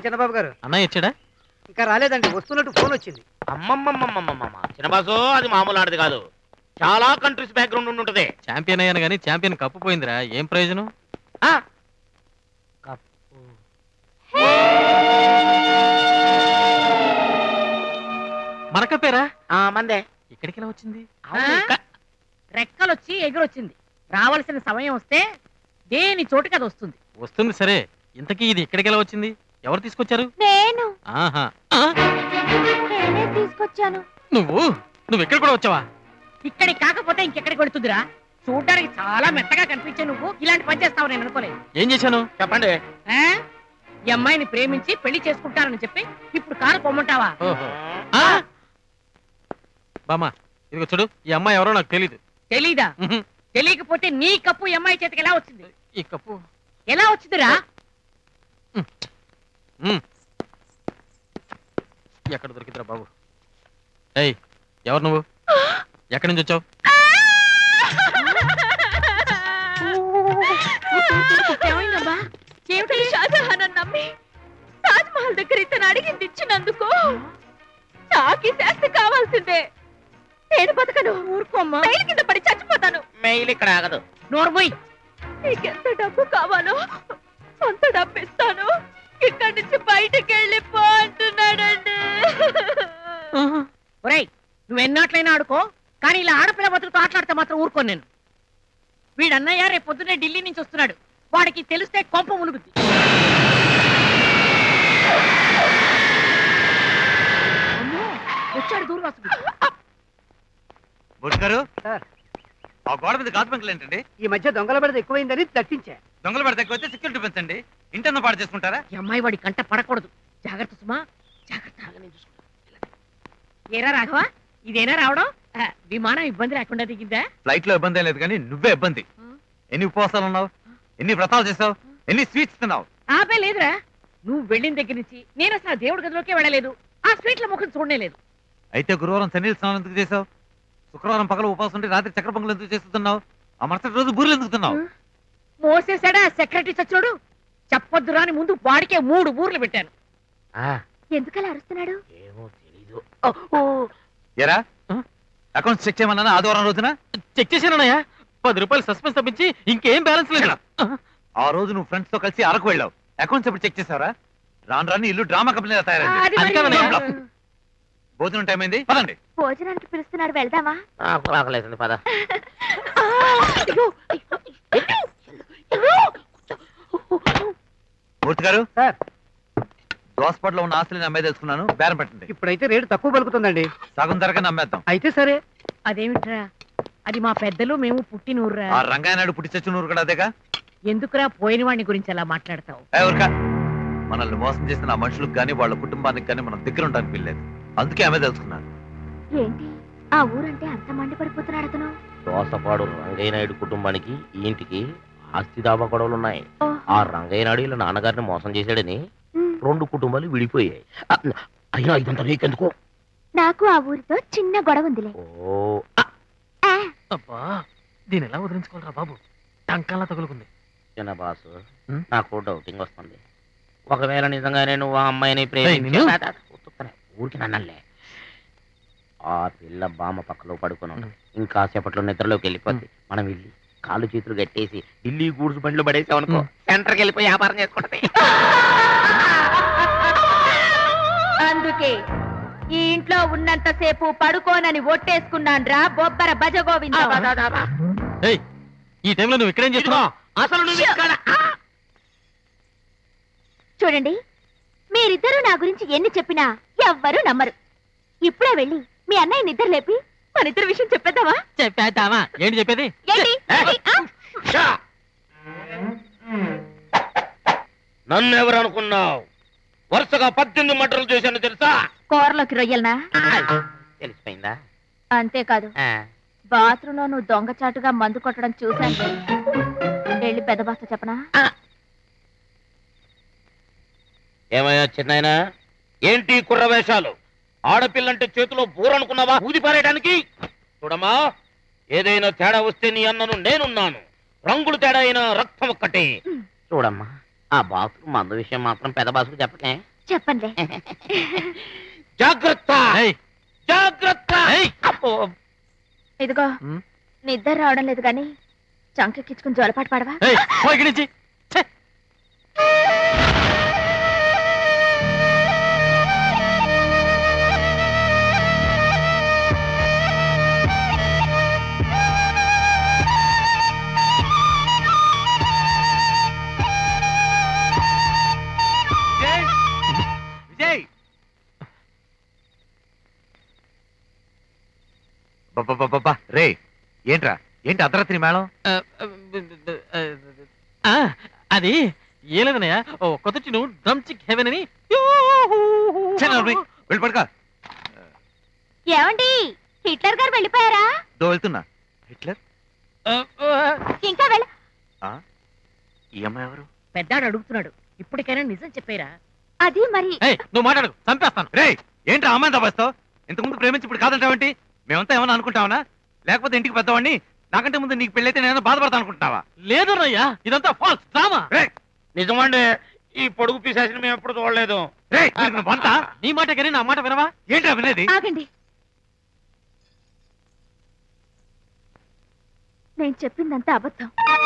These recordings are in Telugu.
చిన్నబాబు గారు అన్నయ్య వచ్చాడా ఇంకా రాలేదండి వస్తున్నట్టు ఫోన్ వచ్చింది అమ్మమ్మమ్మమ్మమ్మమ్మ చిన్నబాసు అది మామూలు ఆడది కాదు చాలా కంట్రీస్ బ్యాక్గ్రౌండ్ ఉండి ఉంటది ఛాంపియన్ అయ్యాను కానీ ఛాంపియన్ కప్పు పోయిందిరా ఏం ప్రయోజనం ఆ? మన కప్పేరా ఆ, మందే ఇక్కడికి ఎలా వచ్చింది అవును, ఇక్క- రెక్కలొచ్చి ఎగురొచ్చింది రావాల్సిన సమయం వస్తే దేని చోటుకి అది వస్తుంది వస్తుంది సరే ఇంతకీ ఇది ఇక్కడికి ఎలా వచ్చింది ఎవరు తీసుకొచ్చారు నేను ఆహా ఆ, నేనే తీసుకొచ్చాను నువ్వు నువ్వు ఇక్కడ కూడా వచ్చావా ఇక్కడికి కాకపోతే ఇంకెక్కడికి వెళుతుందిరా చూడడానికి చాలా మెత్తగా కనిపించే నువ్వు ఇలాంటి పని చేస్తావు నేను అనుకోలేదు ఏం చేశాను చెప్పండి ఆ? ఈ అమ్మాయిని ప్రేమించి పెళ్లి చేసుకుంటానని చెప్పి ఇప్పుడు కారు పొమ్మంటావా ఓహో ఆ! బామ్మ ఇదిగో చూడు ఈ అమ్మాయి ఎవరో నాకు తెలీదు తెలీదా ఉహు. తెలియకపోతే నీ కప్పు ఈ అమ్మాయి చేతికి ఎలా వచ్చింది ఈ కప్పు ఎలా వచ్చిందిరా ఉమ్. ఎక్కడ దొరికిందిరా బాబు ఏయ్ ఎవరు నువ్వు ఎక్కడి నుంచి వచ్చావు ఏమైందమ్మా ఏమిటి షాజహాన్ నమ్మి తాజ్ మహల్ దగ్గర ఇతను అడిగింది ఇచ్చినందుకు నాకు ఈ శాస్తి కావాల్సిందే నేను బతకను ఊరుకోమ్మా రైలు కింద పడి చచ్చిపోతాను మెయిల్ ఇక్కడ ఆగదు నోర్మోయ్ నీకెంత డబ్బు కావాలో అంత డబ్బు ఇస్తాను ఇక్కడి నుంచి బయటకు వెళ్ళిపో అంటున్నాడండి ఒరేయ్ నువ్వు ఎన్నాట్లయినా ఆడుకో కానీ ఇలా ఆడపిల్ల బతుకుతో ఆటలాడితే మాత్రం ఊరుకోను నేను వీడన్నయ్య రేపు పొద్దున్నే ఢిల్లీ నుంచి వస్తున్నాడు వాడికి తెలిస్తే కొంప మునుగుద్ది అమ్మో, వచ్చాడు దూర్వాసుడు గారు సార్ ఆ గోడ మీద గాజు బంకులు ఏంటండి ఈ మధ్య దొంగల బెడద ఎక్కువైందని తట్టించా దొంగలు పడితే ఎక్కువ సెక్యూరిటీ పెంచండి ఇంటర్న పాడు చేసుకుంటారా ఈ అమ్మాయి వాడి కంట పడకూడదు జాగ్రత్త సుమా జాగ్రత్త ఆగనే చూసుకుంటా ఏరా రాఘవ ఇదేనా రావడం ఆ, విమానం ఇబ్బంది లేకుండా దిగిందా ఫ్లైట్ లో ఇబ్బంది ఏం లేదు కానీ నువ్వే ఇబ్బంది ఆ. ఎన్ని ఉపవాసాలు ఉన్నావు ఎన్ని వ్రతాలు చేసావు ఎన్ని స్వీట్స్ తిన్నావు ఆపే లేదురా నువ్వు వెళ్ళిన దగ్గర నుంచి నేను అసలు ఆ దేవుడి గదిలోకే వెళ్ళలేదు ఆ స్వీట్ల ముఖం చూడనే లేదు అయితే గురువారం సన్నీల్ స్నానం ఎందుకు చేసావు శుక్రవారం పగల ఉపవాసం ఉండి రాత్రి చక్ర పొంగలు ఎందుకు చేస్తున్నావు ఆ మరుసటి రోజు బూరెలు ఎందుకు తిన్నావు మోసేసాడా సెక్రటరీ చచ్చుడు చెప్పొద్దు రాని ముందు వాడికే మూడు ఊర్లు పెట్టాను ఆ, ఎందుకలా అరుస్తున్నాడు ఏమో తెలీదు ఎరా ఆ? అకౌంట్ చెక్ చేయమన్నా ఆదివారం రోజున చెక్ చేశానన్నయ్య పది రూపాయలు సస్పెన్స్ తప్పించి ఇంకేం బ్యాలెన్స్ లేదు ఆ రోజు నువ్వు ఫ్రెండ్స్ తో కలిసి అరకు వెళ్ళావు అకౌంట్స్ ఎప్పుడు చెక్ చేసావరా రాను రాని ఇల్లు డ్రామా కంపెనీలో తయారైంది అది అది మరి- కాదన్నయ్య. భోజనం టైం అయింది పదండి భోజనానికి పిలుస్తున్నాడు వెళ్దామా నాకు ఆకలేసింది పద మూర్తి గారు సార్ దోసపాట్లో ఉన్న ఆస్తులని అమ్మాయి తెలుసుకున్నాను బేరం పెట్టండి ఇప్పుడైతే రేటు తక్కువ పలుకుతుందండి సగం ధరగా అమ్మేద్దాం అయితే సరే అదేమిట్రా అది మా పెద్దలు మేము పుట్టినూర్రా ఆ రంగాయనాయుడు పుట్టి చచ్చిన కూడా అదేగా ఎందుకురా పోయిన వాడిని గురించి అలా మాట్లాడతావు ఏ ఊరుకా మనల్ని మోసం చేసిన ఆ మనుషులకు కానీ వాళ్ళ కుటుంబానికి కానీ మనం దగ్గర ఉండడానికి వీల్లేదు అందుకే ఆమె తెలుసుకున్నాను ఏంటి ఆ ఊరంటే అంత మండిపడిపోతున్నాడు అతను దోసపాడు రంగయ్య నాయుడు కుటుంబానికి ఈ ఇంటికి ఆస్తి దాబా గొడవలు ఉన్నాయి ఓహో. ఆ రంగయ్య నాయుడు ఇలా నాన్నగారిని మోసం చేశాడని ఉమ్, రెండు కుటుంబాలు విడిపోయాయి ఆ, అయినా ఇదంతా నీకెందుకు నాకు ఆ ఊరితో చిన్న గొడవ ఉందిలే ఓ ఆ, ఆ, అబ్బా దీని ఎలా వదిలించుకోవాలరా బాబు టంకాలా తగులుకుంది చిన్న బాసు ఉం? నాకు డౌటింగ్ వస్తుంది ఒకవేళ నిజంగానే నువ్వు ఆ అమ్మాయిని ఏయ్, ప్రేమించి నిన్ను? తా, తా, తా, ఉత్తుత్తనే, ఊరికి నన్నలే ఆ పిల్ల బామ్మ పక్కలో పడుకుని ఉంది. ఇంకా సేపట్లో నిద్రలోకి వెళ్ళిపోద్ది మనం వెళ్ళి కాళ్ళు చేతులు కట్టేసి ఢిల్లీ గూడ్స్ బండ్లు పడేసామనుకో ఉం. సెంటర్కి వెళ్ళిపోయి వ్యాపారం చేసుకుంటది అందుకే ఈ ఇంట్లో ఉన్నంతసేపు పడుకోనని ఒట్టేసుకున్నాన్రా బొబ్బర భజగోవింద ఏయ్ ఈ టైంలో నువ్వు ఇక్కడేం చేస్తున్నావు అసలు నువ్వు ఇక్కడ ఆ! చూడండి మీరిద్దరూ నా గురించి ఎన్ని చెప్పినా ఎవ్వరూ నమ్మరు ఇప్పుడే వెళ్ళి మీ అన్నయ్య నిద్ర లేపి మన ఇద్దరు విషయం చెప్పేద్దామా చెప్పేద్దామా ఏంటి చెప్పేది ఏంటి ఏంటి? ఆ? షా! నన్ను ఎవరు అనుకున్నావు వరుసగా పద్దెనిమిది మటర్లు చేశాను తెలుసా కూరలోకి రొయ్యలనా తెలిసిపోయిందా అంతేకాదు ఆ, బాత్రూంలో నువ్వు దొంగచాటుగా మందు కొట్టడం చూశాను వెళ్ళి పెద్ద బాస్త చెప్పనా ఏమయ్యా చిన్నాయన ఏంటి ఈ కుర్ర వేషాలు ఆడపిల్లంటే చేతిలో బూరనుకున్నావా ఊది పారేయడానికి చూడమ్మా ఏదైనా తేడా వస్తే నీ అన్నను నేనున్నాను రంగులు తేడా అయినా రక్తం ఒక్కటే చూడమ్మా ఆ బాత్రూమ్ మందు విషయం మాత్రం పెద్ద బాసుకు చెప్పకే చెప్పండి జాగ్రత్త ఏయ్, జాగ్రత్త ఏయ్. అబ్బో. ఇదిగో ఉమ్. నిద్ర రావడం లేదు కానీ చంకెక్కించుకుని జోలపాటు పడవా ఏయ్, పో ఇక్కడి నుంచి ఛే. విజయ్ విజయ్ బాబా రే ఏంట్రా ఏంటి అర్ధరాత్రి మేళం ఆ, ఆ, అది ఏ లేదనయ్య ఓ కొత్త చిన్ను డ్రమ్ చిక్ హెవెన్ అని వెళ్ళి పడుకో ఏమండి హిట్లర్ గారు వెళ్ళిపోయారా దో వెళ్తున్నా హిట్లర్ ఇంకా వెళ్ళ ఈ అమ్మాయి ఎవరు పెద్దాడు అడుగుతున్నాడు ఇప్పటికైనా నిజం చెప్పేరా అది మరి ఏయ్, నువ్వు మాట్లాడు చంపేస్తాను రే ఏంట్రా అమ్మాయి తప్పేస్తావు ఇంతకుముందు ప్రేమించి ఇప్పుడు కాదంటావేంటి మేమంతా ఏమన్నా అనుకుంటావనా లేకపోతే ఇంటికి పెద్దవాడిని నాకంటే ముందు నీకు పెళ్ళైతే నేను బాధపడతా అనుకుంటున్నావా లేదు రయ్యా ఇదంతా ఫాల్స్ డ్రామా రే నిజమండి ఈ పొడుగు పిశాచిని మేము ఎప్పుడు చూడలేదు రే వీడికి నువ్వు వంట నీ మాట కానీ నా మాట వినవా ఏంట్రా వినేది ఆగండి నేను చెప్పిందంతా అబద్ధం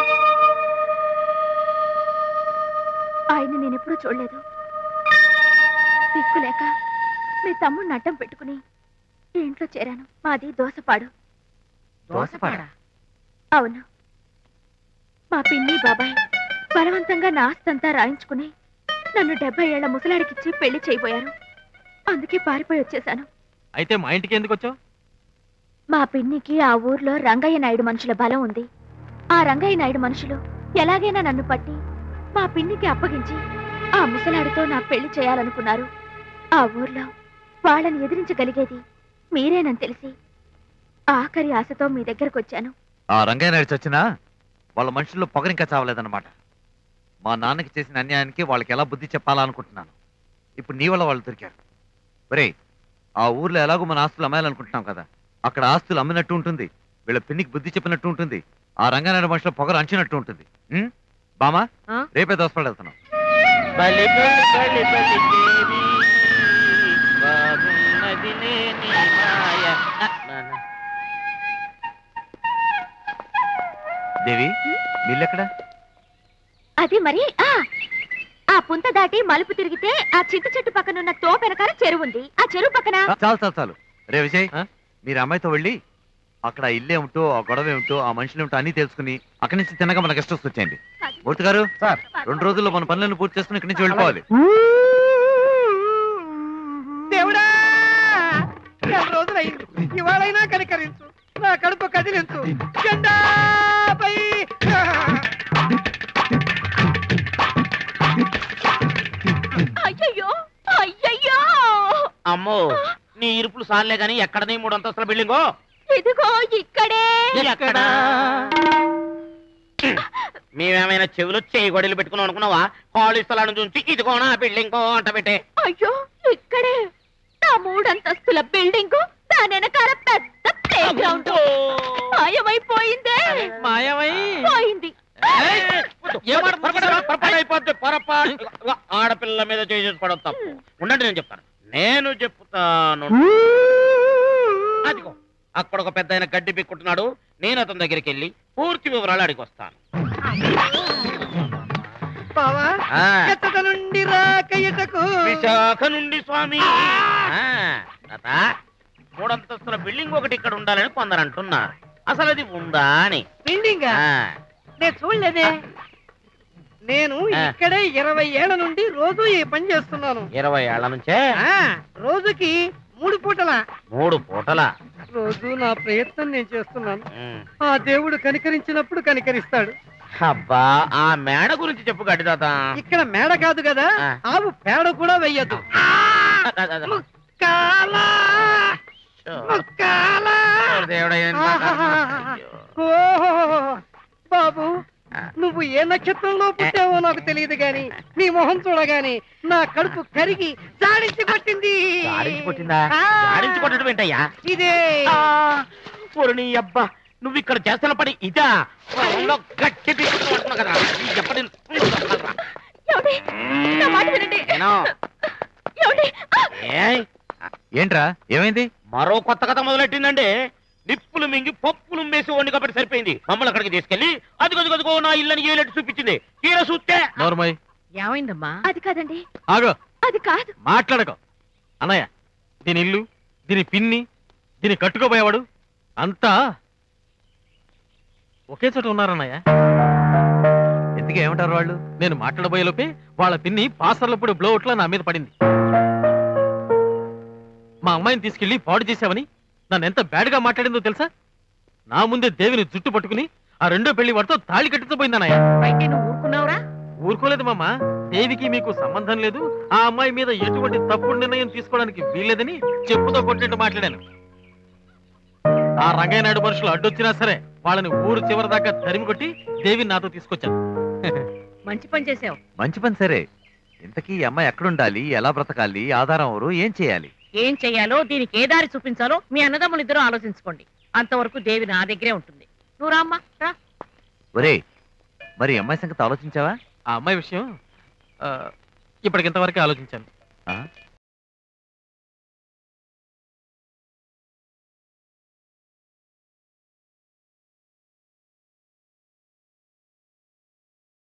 ఆయన నేను ఎప్పుడూ చూడలేదు దిక్కులేక మీ తమ్ముడిని అడ్డం పెట్టుకుని ఈ ఇంట్లో చేరాను మాది దోసపాడు దోసపాడా అవును మా పిన్ని బాబాయ్ బలవంతంగా నా ఆస్తంతా రాయించుకుని నన్ను డెబ్బై ఏళ్ల ముసలాడికిచ్చి పెళ్లి చేయబోయారు అందుకే పారిపోయి వచ్చేశాను అయితే మా ఇంటికి ఎందుకు వచ్చావు మా పిన్నికి ఆ ఊర్లో రంగయ్య నాయుడు మనుషుల బలం ఉంది ఆ రంగయ్య నాయుడు మనుషులు ఎలాగైనా నన్ను పట్టి మా పిన్నికి అప్పగించి ఆ ముసలాడితో నా పెళ్లి చేయాలనుకున్నారు ఆ ఊర్లో వాళ్ళని ఎదిరించగలిగేది మీరేనని తెలిసి ఆఖరి ఆశతో మీ దగ్గరకు వచ్చాను ఆ రంగయ్య నాయుడు చచ్చినా వాళ్ళ మనుషుల్లో పొగరింకా చావలేదన్నమాట మా నాన్నకి చేసిన అన్యాయానికి వాళ్ళకి ఎలా బుద్ధి చెప్పాలనుకుంటున్నాను ఇప్పుడు నీ వల్ల వాళ్ళు దొరికారు ఒరే ఆ ఊర్లో ఎలాగో మన ఆస్తులు అమ్మాయాలనుకుంటున్నాం కదా అక్కడ ఆస్తులు అమ్మినట్టు ఉంటుంది వీళ్ళ పిన్నికి బుద్ధి చెప్పినట్టు ఉంటుంది ఆ రంగనాయుడు మనుషుల పొగరు అంచినట్టు ఉంటుంది ఉం? బామా ఆ? రేపే దోసపడి వెళ్తున్నాం బలి బలి బలి బలి దేవి బాగున్నది లేని మాయ నాన్న. దేవి నీళ్ళెక్కడ అది మరి ఆ ఆ పుంత దాటి మలుపు తిరిగితే ఆ చింత చెట్టు పక్కనున్న తోపెనకాల చెరువు ఉంది ఆ చెరువు పక్కన ఆ, చాలు చాలు చాలు రే విజయ్ ఆ? మీరు అమ్మాయితో వెళ్ళి అక్కడ ఆ ఇల్లు ఏమిటో ఆ గొడవ ఏమిటో ఆ మనుషులు ఏమిటో అన్ని తెలుసుకుని అక్కడి నుంచి తిన్నగా మన గెస్ట్ హౌస్ వచ్చేయండి మూర్తి గారు సార్ రెండు రోజుల్లో మన పనులను పూర్తి చేసుకుని ఇక్కడి నుంచి వెళ్ళిపోవాలి దేవుడా నెల రోజులైంది ఇవాళైనా కనికరించు నా కడుపు కదిలించు జెండాపై అయ్యయ్యో అయ్యయ్యో అమ్మో నీ ఇరుపులు సార్లే గాని ఎక్కడ నీ మూడు అంతస్తుల బిల్డింగో ఇదిగో ఇక్కడే ఎక్కడ మేమేమైనా చెవిలో చేయి గొడవలు పెట్టుకున్నాం అనుకున్నావా ఖాళీ స్థలాన్ని చూసి ఇదిగోనా బిల్డింగ్ అంట పెట్టే అయ్యో ఇక్కడే నా మూడంతస్తుల బిల్డింగ్ దాని వెనకాల పెద్ద ప్లే గ్రౌండ్ మాయమైపోయిందే మాయమై పోయింది ఏమాట పొరపాటు అయిపోద్ది పొరపాటు ఇదిగో, ఆడపిల్ల మీద చేసి పడవు తప్పు ఉండండి నేను చెప్తాను నేను చెప్తాను అదిగో అక్కడ ఒక పెద్ద ఆయన గడ్డి పిక్కుంటున్నాడు నేను అతని దగ్గరికి వెళ్ళి పూర్తి వివరాలు అడిగి వస్తాను బావా ఆ, ఎత్తట నుండి రాకయ్యటకు విశాఖ నుండి స్వామి ఆ, తాత, మూడంతస్తుల బిల్డింగ్ ఒకటి ఇక్కడ ఉండాలని కొందరు అంటున్నారు అసలు అది ఉందా అని బిల్డింగ్ ఆ, నేను చూడలేదే నేను ఆ. ఇక్కడే ఇరవై ఏళ్ల నుండి రోజు ఈ పని చేస్తున్నాను ఇరవై ఏళ్ల నుంచే ఆ రోజుకి మూడు పూటల మూడు పూటల రోజు నా ప్రయత్నం నేను చేస్తున్నాను ఉమ్. ఆ దేవుడు కనికరించినప్పుడు కనికరిస్తాడు అబ్బా ఆ మేడ గురించి చెప్పు గడ్డి తాత ఇక్కడ మేడ కాదు కదా ఆ. ఆవు పేడ కూడా వెయ్యదు ముక్కాలా ముక్కాలా దేవుడా, ఏం మాట్లాడుతున్నావు? అయ్యో. ఓహో బాబు ఆ. నువ్వు ఏ నక్షత్రంలో పుట్టావో నాకు తెలియదు గాని నీ మొహం చూడగాని నా కడుపు కరిగి జాడించి కొట్టింది జాడించి కొట్టిందా ఆ. జాడించి కొట్టడం ఏంటయ్యా ఇదే ఆ, ఓరి నీ అబ్బా నువ్వు ఇక్కడ చేస్తున్న పని ఇదా పొలంలో గట్టి పీకుతున్నావు కదా ఈ ఎప్పటి ఏమండి? నా మాట వినండి ఏనో, ఏమండి? ఆ! ఏయ్, ఏంట్రా ఏమైంది మరో కొత్త కథ మొదలెట్టిందంటే నిప్పులు మింగి పప్పులు మేసి వండి కాబట్టి సరిపోయింది మమ్మల్ని అక్కడికి తీసుకెళ్లి అదిగో అదిగో, అదిగో నా ఇల్లని ఏలెట్టు చూపించింది తీర చూస్తే నోర్మయ్ ఏమైందమ్మా అది కాదండి ఆగో అది కాదు మాట్లాడకో అన్నయ్య దీని ఇల్లు దీని పిన్ని దీని కట్టుకోబోయేవాడు అంతా ఒకే చోట ఉన్నారన్నయ్య ఎందుకు ఏమంటారు వాళ్ళు నేను మాట్లాడబోయే లోపే వాళ్ళ పిన్ని పాసర్లప్పుడు బ్లోఅవుట్లో నా మీద పడింది మా అమ్మాయిని తీసుకెళ్లి పాడు చేశావని నన్ను ఎంత బ్యాడ్గా మాట్లాడిందో తెలుసా నా ముందే దేవిని జుట్టు పట్టుకుని ఆ రెండో పెళ్లి వాడితో తాళి కట్టించబోయిందన్నయ్య అయితే నువ్వు ఊరుకున్నావురా ఊరుకోలేదు మామ దేవికి మీకు సంబంధం లేదు ఆ అమ్మాయి మీద ఎటువంటి తప్పుడు నిర్ణయం తీసుకోవడానికి వీల్లేదని చెప్పుతో కొట్టినట్టు మాట్లాడాను ఆ రంగయ్య నాయుడు మనుషులు అడ్డొచ్చినా సరే వాళ్ళని ఊరు చివరి దాకా తరిమి కొట్టి దేవిని నాతో తీసుకొచ్చాను మంచి పని చేసావు మంచి పని సరే ఇంతకీ ఈ అమ్మాయి ఎక్కడుండాలి ఎలా బ్రతకాలి ఆధారం ఎవరు ఏం చేయాలి ఏం చెయ్యాలో దీనికి ఏ దారి చూపించాలో మీ అన్నదమ్ములు ఇద్దరు ఆలోచించుకోండి అంతవరకు దేవి నా దగ్గరే ఉంటుంది నువ్వు రామ్మా రా ఒరే మరి ఈ అమ్మాయి సంగతి ఆలోచించావా ఆ అమ్మాయి విషయం ఆ, ఇప్పటికింతవరకే ఆలోచించాను ఆ?